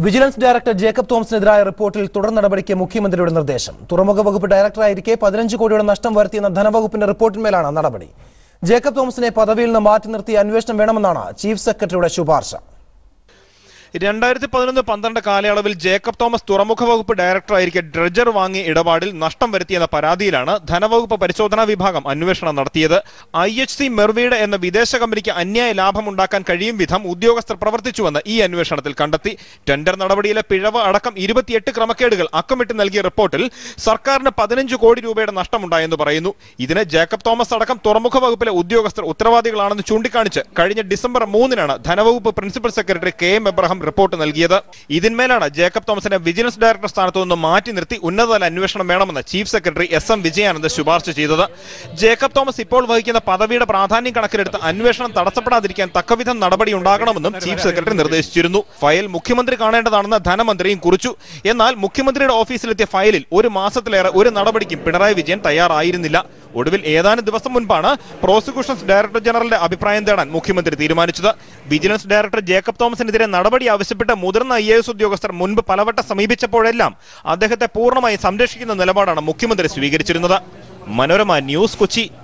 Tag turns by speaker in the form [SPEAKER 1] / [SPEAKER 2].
[SPEAKER 1] vigilance director Jacob തോമസിനെതിരായ റിപ്പോർട്ടിൽ തുടർ നടപടിക്ക് മുഖ്യമന്ത്രിയുടെ നിർദ്ദേശം തുറമുഖ വകുപ്പ് ഡയറക്ടറായിരിക്കെ പതിനഞ്ച് കോടിയുടെ നഷ്ടം വരുത്തിയെന്ന ധനവകുപ്പിന്റെ റിപ്പോർട്ടിന്മേലാണ് നടപടി ജേക്കബ് തോമസിനെ പദവിയിൽ നിന്ന് മാറ്റി നിർത്തി അന്വേഷണം വേണമെന്നാണ് ചീഫ് സെക്രട്ടറിയുടെ ശുപാർശ
[SPEAKER 2] രണ്ടായിരത്തി പതിനൊന്ന് പന്ത്രണ്ട് കാലയളവിൽ ജേക്കബ് തോമസ് തുറമുഖ വകുപ്പ് ഡയറക്ടറായിരിക്കെ ഡ്രഡ്ജർ വാങ്ങിയ ഇടപാടിൽ നഷ്ടം വരുത്തിയെന്ന പരാതിയിലാണ് ധനവകുപ്പ് പരിശോധനാ വിഭാഗം അന്വേഷണം നടത്തിയത് ഐ എച്ച് സി മെർവീഡ് എന്ന വിദേശ കമ്പനിക്ക് അന്യായ ലാഭമുണ്ടാക്കാൻ കഴിയും വിധം ഉദ്യോഗസ്ഥർ പ്രവർത്തിച്ചുവെന്ന് ഈ അന്വേഷണത്തിൽ കണ്ടെത്തി ടെൻഡർ നടപടിയിലെ പിഴവ് അടക്കം ഇരുപത്തിയെട്ട് ക്രമക്കേടുകൾ അക്കമിട്ട് നൽകിയ റിപ്പോർട്ടിൽ സർക്കാരിന് പതിനഞ്ച് കോടി രൂപയുടെ നഷ്ടമുണ്ടായെന്ന് പറയുന്നു ഇതിന് ജേക്കബ് തോമസ് അടക്കം തുറമുഖ വകുപ്പിലെ ഉദ്യോഗസ്ഥർ ഉത്തരവാദികളാണെന്ന് ചൂണ്ടിക്കാണിച്ച് കഴിഞ്ഞ ഡിസംബർ മൂന്നിനാണ് ധനവകുപ്പ് principal secretary K M Abraham report നൽകിയത് ഇതിന്മേലാണ് ജേക്കബ് തോമസിനെ വിജിലൻസ് ഡയറക്ടർ സ്ഥാനത്തു നിന്ന് മാറ്റി നിർത്തി ഉന്നതതല അന്വേഷണം വേണമെന്ന് chief secretary S M Vijayanand ശുപാർശ ചെയ്തത് ജേക്കബ് തോമസ് ഇപ്പോൾ വഹിക്കുന്ന പദവിയുടെ പ്രാധാന്യം കണക്കിലെടുത്ത് അന്വേഷണം തടസ്സപ്പെടാതിരിക്കാൻ തക്കവിധം നടപടി ഉണ്ടാകണമെന്നും ചീഫ് സെക്രട്ടറി നിർദ്ദേശിച്ചിരുന്നു ഫയൽ മുഖ്യമന്ത്രി കാണേണ്ടതാണെന്ന് ധനമന്ത്രിയും കുറിച്ചു എന്നാൽ മുഖ്യമന്ത്രിയുടെ ഓഫീസിലെത്തിയ ഫയലിൽ ഒരു മാസത്തിലേറെ ഒരു നടപടിക്കും പിണറായി വിജയൻ തയ്യാറായിരുന്നില്ല ഒടുവിൽ ഏതാനും ദിവസം മുൻപാണ് പ്രോസിക്യൂഷൻസ് ഡയറക്ടർ ജനറലിന്റെ അഭിപ്രായം തേടാൻ മുഖ്യമന്ത്രി തീരുമാനിച്ചത് വിജിലൻസ് ഡയറക്ടർ ജേക്കബ് തോമസിനെതിരെ നടപടി ആവശ്യപ്പെട്ട് മുതിർന്ന ഐ ഉദ്യോഗസ്ഥർ മുൻപ് പലവട്ടം സമീപിച്ചപ്പോഴെല്ലാം അദ്ദേഹത്തെ പൂർണ്ണമായി സംരക്ഷിക്കുന്ന നിലപാടാണ് മുഖ്യമന്ത്രി സ്വീകരിച്ചിരുന്നത് മനോരമ ന്യൂസ് കൊച്ചി